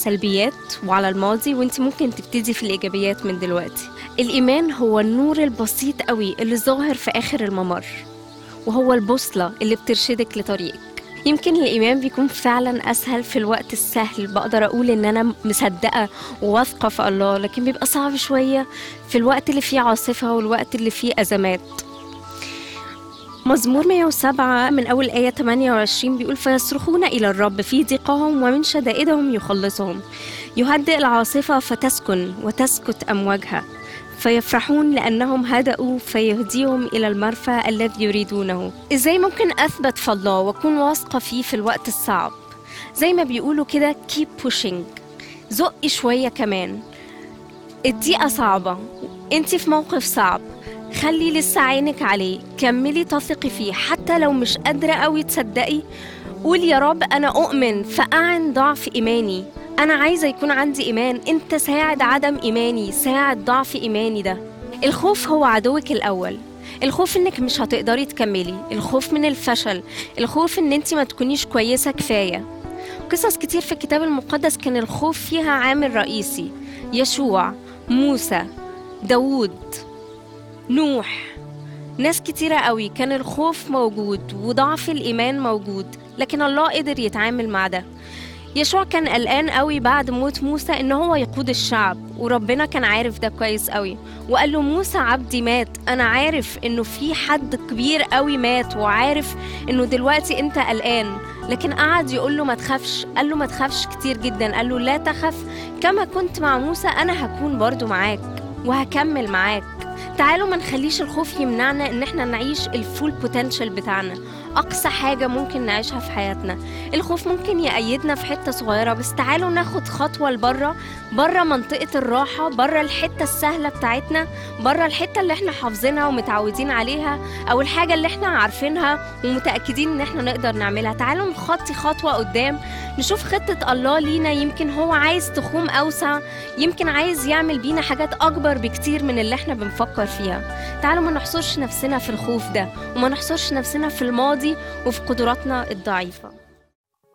السلبيات وعلى الماضي وانت ممكن تبتدي في الإيجابيات من دلوقتي الإيمان هو النور البسيط قوي اللي ظاهر في آخر الممر وهو البوصلة اللي بترشدك لطريقك يمكن الإيمان بيكون فعلا أسهل في الوقت السهل بقدر أقول إن أنا مصدقة وواثقة في الله لكن بيبقى صعب شوية في الوقت اللي فيه عاصفة والوقت اللي فيه أزمات مزمور 107 من أول آية 28 بيقول فيصرخون إلى الرب في ضيقهم ومن شدائدهم يخلصهم يهدئ العاصفة فتسكن وتسكت أمواجها فيفرحون لأنهم هدأوا فيهديهم إلى المرفى الذي يريدونه إزاي ممكن أثبت في الله وأكون واثقة فيه في الوقت الصعب زي ما بيقولوا كده keep pushing زقي شوية كمان الدقيقة صعبة انت في موقف صعب خلي لسه عينك عليه كملي تثقي فيه حتى لو مش قادرة قوي تصدقي قول يا رب أنا أؤمن فأعن ضعف إيماني أنا عايزة يكون عندي إيمان أنت ساعد عدم إيماني ساعد ضعف إيماني ده الخوف هو عدوك الأول الخوف انك مش هتقدري تكملي الخوف من الفشل الخوف ان انت ما تكونيش كويسة كفاية قصص كتير في الكتاب المقدس كان الخوف فيها عامل رئيسي يشوع موسى داوود نوح ناس كتيرة قوي كان الخوف موجود وضعف الإيمان موجود لكن الله قدر يتعامل مع ده يشوع كان قلقان قوي بعد موت موسى ان هو يقود الشعب وربنا كان عارف ده كويس قوي وقال له موسى عبدي مات انا عارف انه في حد كبير قوي مات وعارف انه دلوقتي انت قلقان لكن قعد يقول له ما تخافش قال له ما تخافش كتير جدا قال له لا تخف كما كنت مع موسى انا هكون برضو معاك وهكمل معاك تعالوا ما نخليش الخوف يمنعنا ان احنا نعيش الفول بوتنشال بتاعنا اقصى حاجه ممكن نعيشها في حياتنا الخوف ممكن يأيدنا في حته صغيره بس تعالوا ناخد خطوه لبره بره منطقه الراحه بره الحته السهله بتاعتنا بره الحته اللي احنا حافظينها ومتعودين عليها او الحاجه اللي احنا عارفينها ومتاكدين ان احنا نقدر نعملها تعالوا نخطي خطوه قدام نشوف خطه الله لينا يمكن هو عايز تخوم اوسع يمكن عايز يعمل بينا حاجات اكبر بكتير من اللي احنا بنفكر فيها تعالوا ما نحصرش نفسنا في الخوف ده وما نحصرش نفسنا في الماضي وفي قدراتنا الضعيفه